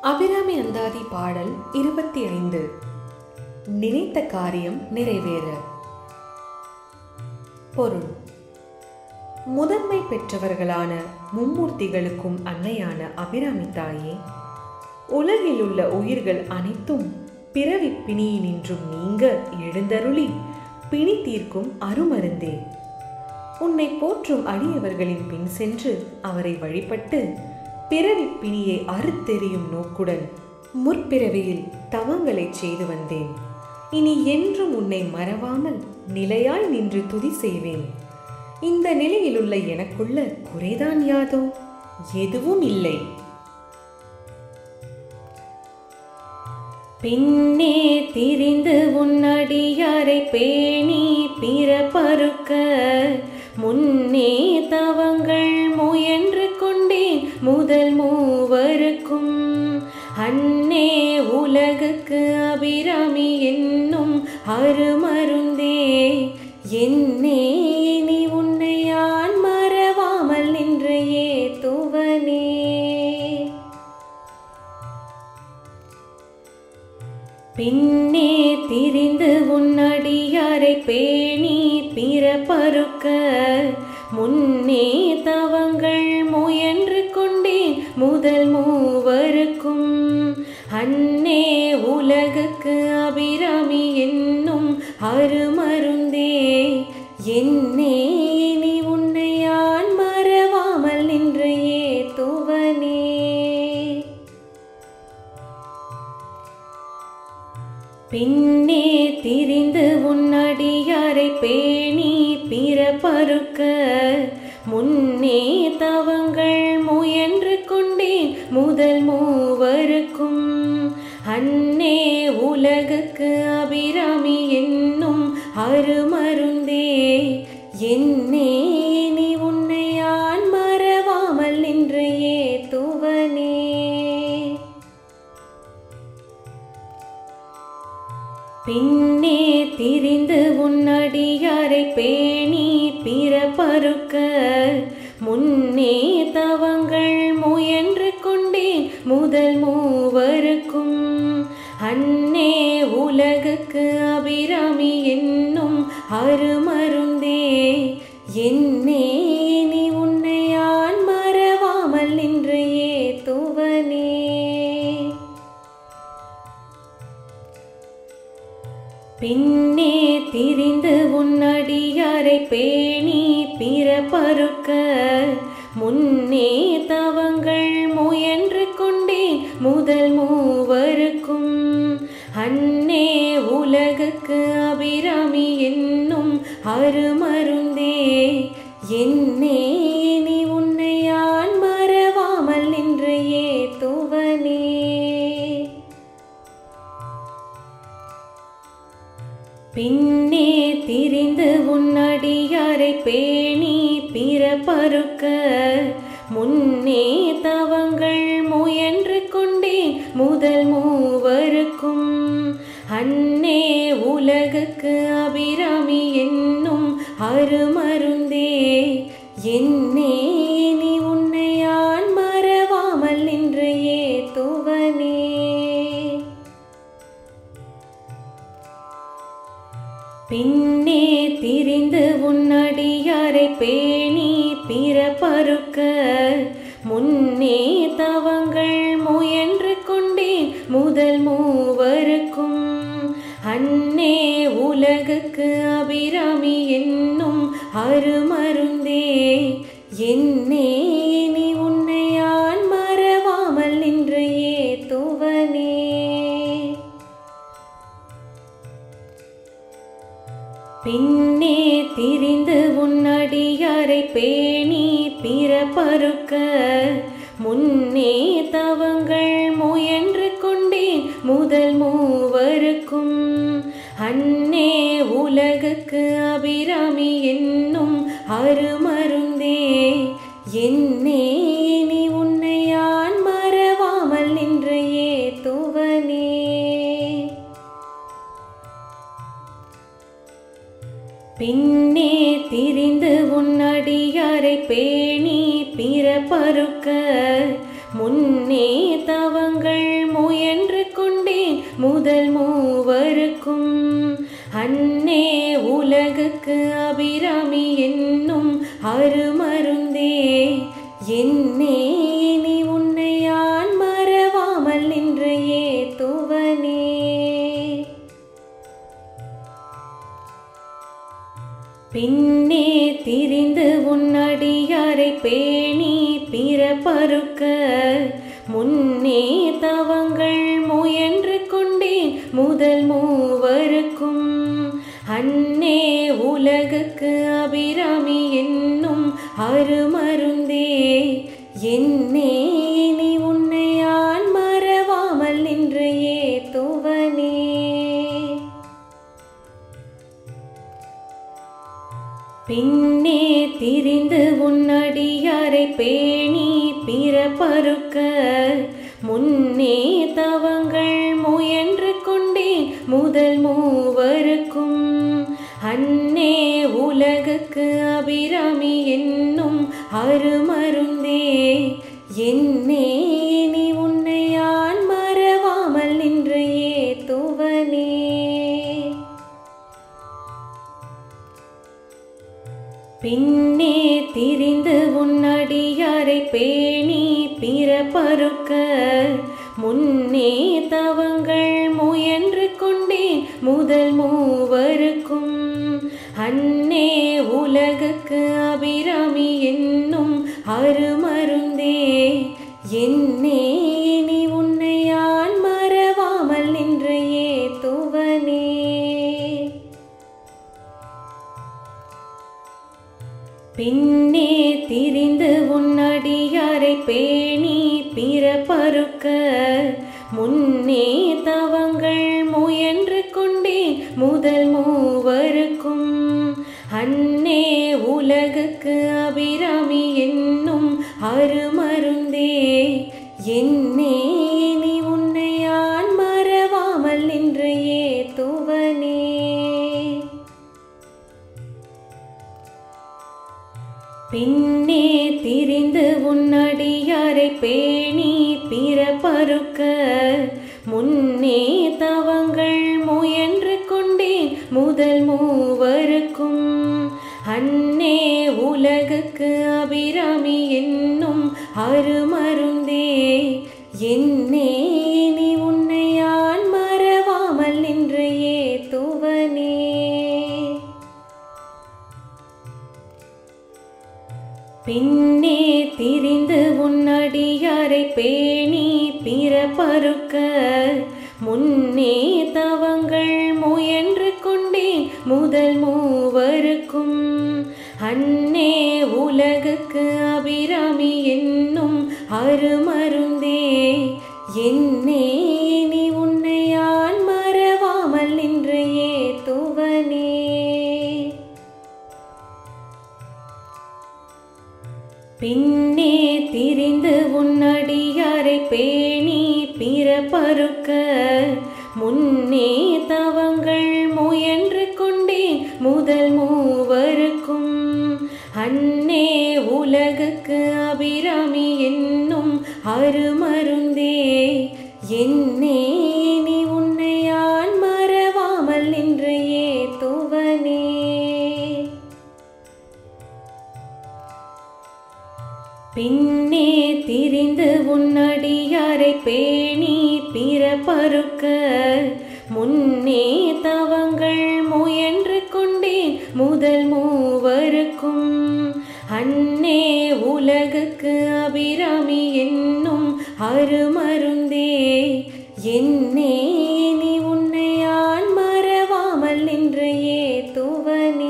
அபிராமி அந்தாதி பாடல் இருபத்தி ஐந்து நினைத்த காரியம் நிறைவேற பொருள் முதன்மை பெற்றவர்களான மும்மூர்த்திகளுக்கும் அன்னையான அபிராமி தாயே உலகில் உள்ள உயிர்கள் அனைத்தும் பிறவி பிணியினின்றும் நீங்க எழுந்தருளி பிணி தீர்க்கும் அருமருந்தே உன்னை போற்றும் அடியவர்களின் பின் சென்று அவரை வழிபட்டு பிறவி பிணியை அறுத்தெறியும் நோக்குடன் முற்பிறவியில் தவங்களைச் செய்து வந்தேன் இனி என்றும் உன்னை மறவாமல் நிலையாய் நின்று துதி செய்வேன் இந்த நிலையிலுள்ள எனக்குள்ள குறைதான் யாதோ எதுவும் இல்லை பின்னே திரிந்து உன்னடியாரை பேணி பிறப்பறுக்க முன்னே தவங்கள் முயன்று கொண்டேன் முதல் மூவருக்கும் அன்னே உலகுக்கு அபிராமி என்னும் அருமருந்தே என்னே நீ உன்னை யான் மறவாமல் நின்று ஏத்துவனே பின்னே திரிந்து உன்னடியாரை பேணி பிறப்பறுக்க முன்னே தவங்கள் முயன்று கொண்டேன் முதல் மூவருக்கும் அன்னே உலகுக்கு அபிராமி என்னும் அருமருந்தே என்னே நீ உன்னை யான் மறவாமல் நின்று ஏத்துவனே பின்னே திரிந்து உன்னடியாரை பேணி பிறப்பறுக்க முன்னே தவங்கள் முயன்று கொண்டேன் முதல் மூவருக்கும் அன்னே உலகுக்கு அபிராமி என்னும் அருமருந்தே என்னே நீ உன்னை யான் மறவாமல் நின்று ஏத்துவனே பின்னே திரிந்து உன்னடியாரை பேணி பிறப்பறுக்க முன்னே தவங்கள் முயன்று கொண்டேன் முதல் மூவருக்கும் அன்னே உலகுக்கு அபிராமி என்னும் அருமருந்தே என்னே நீ உன்னை யான் மறவாமல் நின்று ஏத்துவனே பின்னே திரிந்து உன்னடியாரை பேணி பிறப்பறுக்க முன்னே தவங்கள் முயன்று கொண்டேன் முதல் மூவருக்கும் அன்னே உலகுக்கு அபிராமி என்னும் அருமருந்தே என்னே நீ உன்னை யான் மறவாமல் நின்று ஏத்துவனே பின்னே திரிந்து உன்னடியாரை பேணி பிறப்பறுக்க முன்னே தவங்கள் முயன்று கொண்டேன் முதல் மூவருக்கும் அன்னே உலகுக்கு அபிராமி என்னும் அருமருந்தே என்னே நீ உன்னை யான் மறவாமல் நின்று ஏத்துவனே பின்னே திரிந்து உன்னடியாரை பேணி பிறப்பறுக்க முன்னே தவங்கள் முயன்று கொண்டேன் முதல் மூவருக்கும் அன்னே உலகுக்கு அபிராமி என்னும் அருமருந்தே என்னே நீ உன்னை யான் மறவாமல் நின்று ஏத்துவனே பின்னே திரிந்து உன்னடியாரை பேணி பிறப்பறுக்க முன்னே தவங்கள் முயன்று கொண்டேன் முதல் மூவருக்கும் அன்னே உலகுக்கு அபிராமி என்னும் அருமருந்தே என்னே நீ உன்னை யான் மறவாமல் நின்று ஏத்துவனே பின்னே திரிந்து உன்னடியாரை பேணி பிறப்பறுக்க முன்னே தவங்கள் அருமருந்தே என்னே இனி உன்னை யான் மறவாமல் நின்று ஏத்துவனே பின்னே திரிந்து உன்னடியாரை பேணி பிறப்பறுக்க முன்னே தவங்கள் முயன்று கொண்டேன் முதல் மூவருக்கும் அன்னே உலகுக்கு அபிராமி என்னும் அருமருந்தே என்னே இனி உன்னை யான் மறவாமல் நின்று ஏத்துவனே பின்னே திரிந்து உன்னடியாரை பேணி பிறப்பறுக்க முன்னே தவங்கள் முயன்று கொண்டேன் முதல் மூவருக்கும் அன்னே உலகுக்கு அபிராமி என்னும் அருமருந்தே என்னே இனி உன்னை யான் மறவாமல் நின்று ஏத்துவனே பின்னே திரிந்து உன்னடியாரை பேணி பிறப்பறுக்க முன்னே தவங்கள் முயன்று கொண்டேன் முதல் மூவருக்கும் அன்னே உலகுக்கு அபிராமி என்னும் அருமருந்தே என்னே இனி உன்னை யான் மறவாமல் நின்று ஏத்துவனே பின்னே திரிந்து உன்னடியாரை பேணி பிறப்பறுக்க முன்னே தவங்கள் முயன்று கொண்டேன் முதல் மூவருக்கும் அன்னே உலகுக்கு அபிராமி என்னும் அருமருந்தே என்னே இனி உன்னை யான் மறவாமல் நின்று ஏத்துவனே பின்னே திரிந்து உன்னடியாரை பேணி பிறப்பறுக்க முன்னே தவங்கள் முயன்று கொண்டேன் முதல் மூவருக்கும் அன்னே உலகுக்கு அபிராமி என்னும் அருமருந்தே என்னே இனி உன்னை யான் மறவாமல் நின்று ஏத்துவனே பின்னே திரிந்து உன்னடியாரை பேணி பிறப்பறுக்க முன்னே தவங்கள் முயன்று கொண்டேன் முதல் மூவருக்கும் அன்னே உலகுக்கு அபிராமி என்னும் அருமருந்தே என்னே இனி உன்னை யான் மறவாமல் நின்று ஏத்துவனே பின்னே திரிந்து உன்னடியாரை பேணி பிறப்பறுக்க முன்னே தவங்கள் முயன்று கொண்டேன் முதல் மூவருக்கும் அன்னே உலகுக்கு அபிராமி என்னும் அருமருந்தே என்னே இனி உன்னை யான் மறவாமல் நின்று ஏத்துவனே பின்னே திரிந்து உன்னடியாரை பேணி பிறப்பறுக்க முன்னே தவங்கள் முயன்று கொண்டேன் முதல் மூவருக்கும் அன்னே உலகுக்கு அபிராமி என்னும் அருமருந்தே என்னே இனி உன்னை யான் மறவாமல் நின்று ஏத்துவனே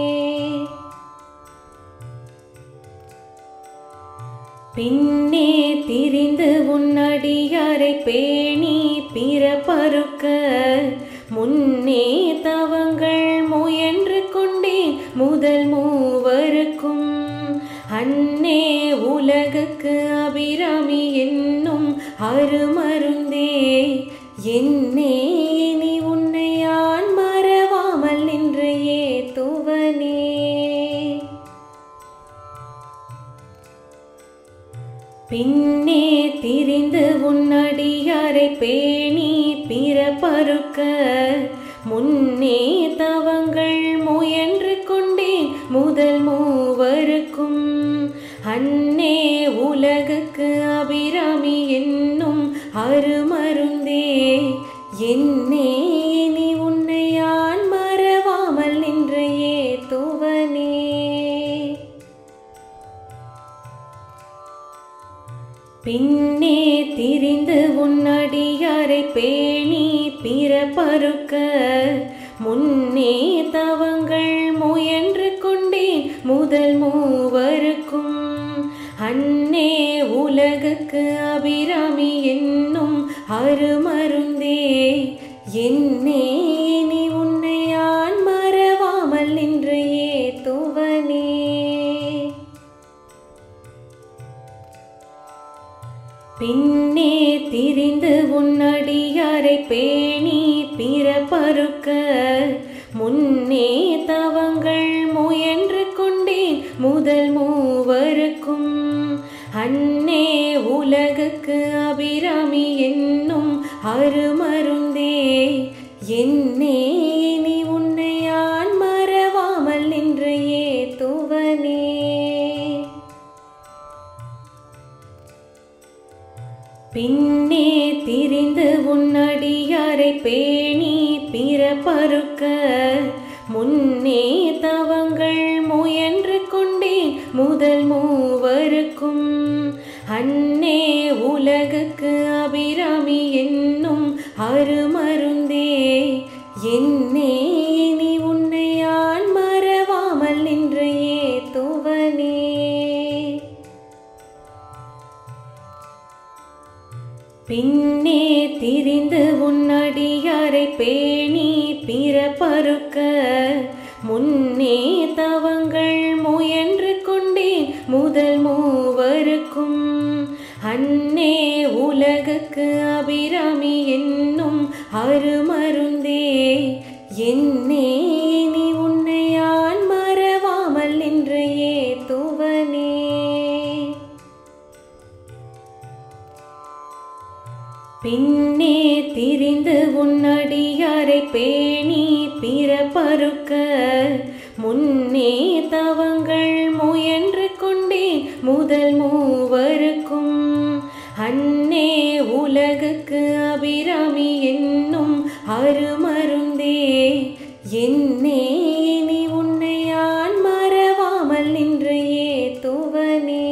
பின்னே திரிந்து உன்னடியாரை பேணி பிறப்பறுக்க முன்னே தவங்கள் முயன்று கொண்டேன் முதல் மூவருக்கும் அன்னே உலகுக்கு அபிராமி என்னும் அருமருந்தே என்னே இனி உன்னை யான் மறவாமல் நின்று ஏத்துவனே பின்னே திரிந்து உன்னடியாரை பேணி பிறப்பறுக்க முன்னே தவங்கள் முயன்று கொண்டேன் முதல் மூவருக்கு அன்னே உலகுக்கு அபிராமி என்னும் அருமருந்தே என்னே இனி உன்னை யான் மறவாமல் நின்ற ஏத்துவனே பின்னே திரிந்து உன்னடியாரை பேணி பிறப்பறுக்க முன்னே தவங்கள் முயன்று கொண்டேன் முதல் மூவருக்கும் அன்னே உலகுக்கு அபிராமி என்னும் அருமருந்தே என்னே இனி உன்னை யான் மறவாமல் நின்ற ஏத்துவனே பின்னே திரிந்து உன்னடியாரை பேணி பிறப்பறுக்க முன்னே தவங்கள் முயன்று கொண்டேன் முதல் மூவருக்கும் அன்னே உலகுக்கு அபிராமி என்னும் அருமருந்தே என்னே இனி உன்னை யான் மறவாமல் நின்ற ஏத்துவனே பின்னே திரிந்து உன்னடியாரை பேணி பிறப்பறுக்க முன்னே தவங்கள் முயன்று கொண்டேன் முதல் மூவருக்கும் அன்னே உலகுக்கு அபிராமி என்னும் அருமருந்தே என்னே இனி உன்னை யான் மறவாமல் நின்ற ஏத்துவனே பின்னே திரிந்து உன்னடியாரை பேணி பிறப்பறுக்க முன்னே தவங்கள் முயன்று கொண்டேன் முதல் மூவருக்கும் அன்னே உலகுக்கு அபிராமி என்னும் அருமருந்தே என்னே இனி உன்னை யான் மறவாமல் நின்ற ஏத்துவனே பின்னே திரிந்து உன்னடியாரை பேணி பிறப்பறுக்க முன்னே தவங்கள் முயன்று கொண்டேன் முதல் மூவருக்கும் அன்னே உலகுக்கு அபிராமி என்னும் அருமருந்தே என்னே இனி உன்னை யான் மறவாமல் நின்ற ஏத்துவனே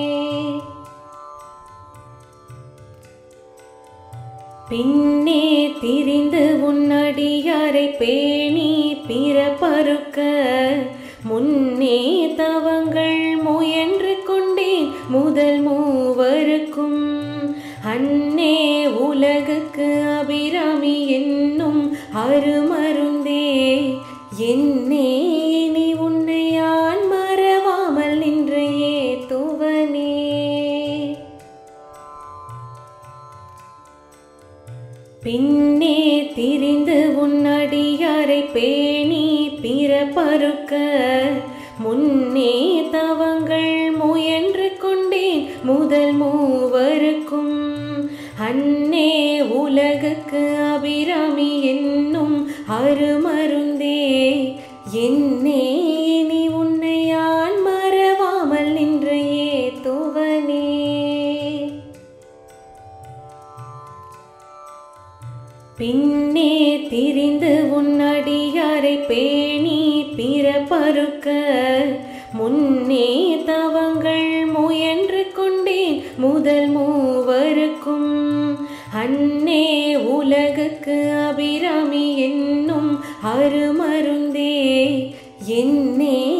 பின்னே திரிந்து உன்னடியாரை பேணி பிறப்பறுக்க முன்னே தவங்கள் முயன்று கொண்டேன் முதல் மூவருக்கும் அன்னே உலகுக்கு அபிராமி என்னும் அருமருந்தே என்னே இனி உன்னை யான் மறவாமல் நின்ற ஏத்துவனே பின்னே திரிந்து உன்னடியாரை பேணி பிறப்பறுக்க முன்னே தவங்கள் முயன்று கொண்டேன் முதல் மூவருக்கும் அன்னே உலகுக்கு அபிராமி என்னும் அருமருந்தே என்னே இனி உன்னை யான் மறவாமல் நின்ற ஏத்துவனே பின்னே திரிந்து உன்னடியாரை பேணி பிறப்பறுக்க முன்னே தவங்கள் முயன்று கொண்டேன் முதல் மூவருக்கும் அன்னே உலகுக்கு அபிராமி என்னும் அருமருந்தே என்னே